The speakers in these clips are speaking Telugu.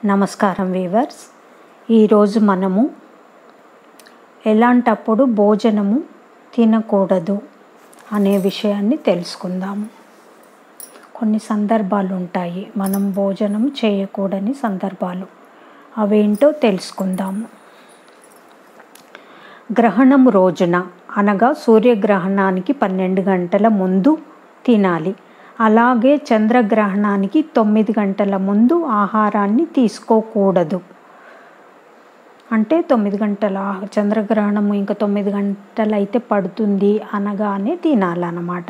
నమస్కారం వీవర్స్ ఈరోజు మనము ఎలాంటప్పుడు భోజనము తినకూడదు అనే విషయాన్ని తెలుసుకుందాము కొన్ని సందర్భాలు ఉంటాయి మనం భోజనం చేయకూడని సందర్భాలు అవేంటో తెలుసుకుందాము గ్రహణం రోజున అనగా సూర్యగ్రహణానికి పన్నెండు గంటల ముందు తినాలి అలాగే చంద్రగ్రహణానికి తొమ్మిది గంటల ముందు ఆహారాన్ని తీసుకోకూడదు అంటే తొమ్మిది గంటల ఆహ- చంద్రగ్రహణము ఇంకా తొమ్మిది గంటలు అయితే పడుతుంది అనగానే తినాలన్నమాట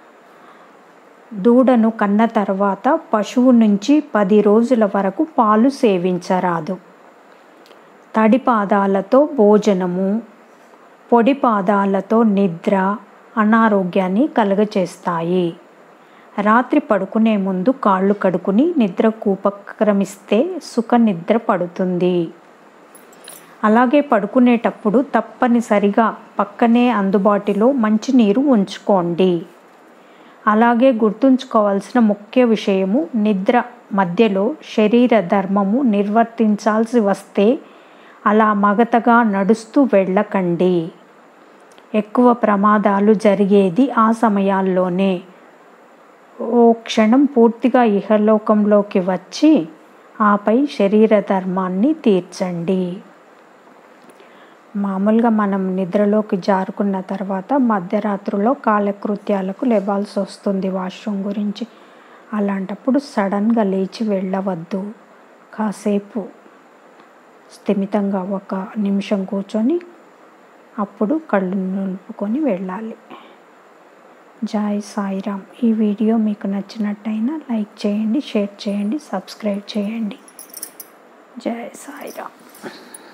దూడను కన్న తర్వాత పశువు నుంచి పది రోజుల వరకు పాలు సేవించరాదు తడి పాదాలతో భోజనము పొడి పాదాలతో నిద్ర అనారోగ్యాన్ని కలుగచేస్తాయి రాత్రి పడుకునే ముందు కాళ్ళు కడుకుని నిద్రకు ఉపక్రమిస్తే సుఖ నిద్ర పడుతుంది అలాగే పడుకునేటప్పుడు తప్పనిసరిగా పక్కనే అందుబాటులో మంచినీరు ఉంచుకోండి అలాగే గుర్తుంచుకోవాల్సిన ముఖ్య విషయము నిద్ర మధ్యలో శరీర ధర్మము నిర్వర్తించాల్సి వస్తే అలా మగతగా నడుస్తూ వెళ్ళకండి ఎక్కువ ప్రమాదాలు జరిగేది ఆ సమయాల్లోనే ఓ క్షణం పూర్తిగా ఇహలోకంలోకి వచ్చి ఆపై శరీర ధర్మాన్ని తీర్చండి మామూలుగా మనం నిద్రలోకి జారుకున్న తర్వాత మధ్యరాత్రిలో కాలకృత్యాలకు లేవాల్సి వస్తుంది వాష్రూమ్ గురించి అలాంటప్పుడు సడన్గా లేచి వెళ్ళవద్దు కాసేపు స్థిమితంగా ఒక నిమిషం కూర్చొని అప్పుడు కళ్ళు నిలుపుకొని వెళ్ళాలి జై సాయిరామ్ ఈ వీడియో మీకు నచ్చినట్టయినా లైక్ చేయండి షేర్ చేయండి సబ్స్క్రైబ్ చేయండి జై సాయిరామ్